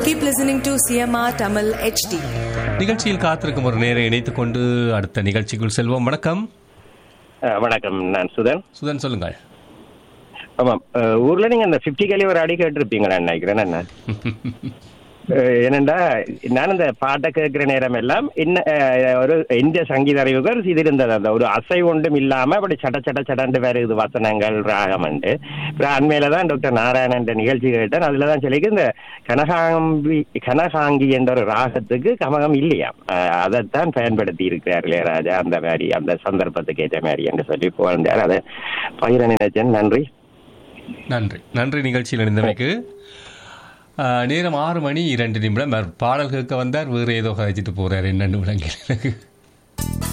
Keep listening to CMR Tamil HD. நிகழ்ச்சியில் காத்திருக்கும் ஒரு நேரம் இணைத்துக் கொண்டு அடுத்த நிகழ்ச்சிக்குள் செல்வோம் வணக்கம் அஹ் வணக்கம் நான் சுதன் சுதன் சொல்லுங்கள் ஆமாம் அஹ் ஊர்ல நீங்க அந்த பிப்டி கேலி ஒரு அடி கேட்டிருப்பீங்க நான் நினைக்கிறேன் என்ன அஹ் ஏனெண்டா நான் இந்த பாட்டை கேட்கிற நேரம் எல்லாம் இன்ன அஹ் ஒரு இந்திய சங்கீத அறிவுகள் இது இருந்தது அந்த ஒரு அசை ஒன்றும் இல்லாம அப்படி சட சட சடண்டு வேற இது வசனங்கள் ராகம் உண்டு அப்புறம் அண்மையில தான் டாக்டர் நாராயணன் நிகழ்ச்சி கேட்டேன் அதுல தான் சொல்லி இந்த கனகாம்பி கனகாங்கி என்ற ஒரு ராகத்துக்கு கமகம் இல்லையாம் அஹ் அதைத்தான் பயன்படுத்தி இருக்கிறார் இளையராஜா அந்த மாதிரி அந்த சந்தர்ப்பத்துக்கு ஏற்ற மாதிரி என்று சொல்லி புகழ்ந்தார் அதை பகிர நினைச்சேன் நன்றி நன்றி நன்றி நிகழ்ச்சியில் இணைந்தமைக்கு ஆஹ், நேரம் ஆறு மணி இரண்டு நிமிடம் அவர் பாடல் கேட்க வந்தார் வேறு ஏதோ கதைச்சிட்டு போறார் என்னன்னு விளங்கல எனக்கு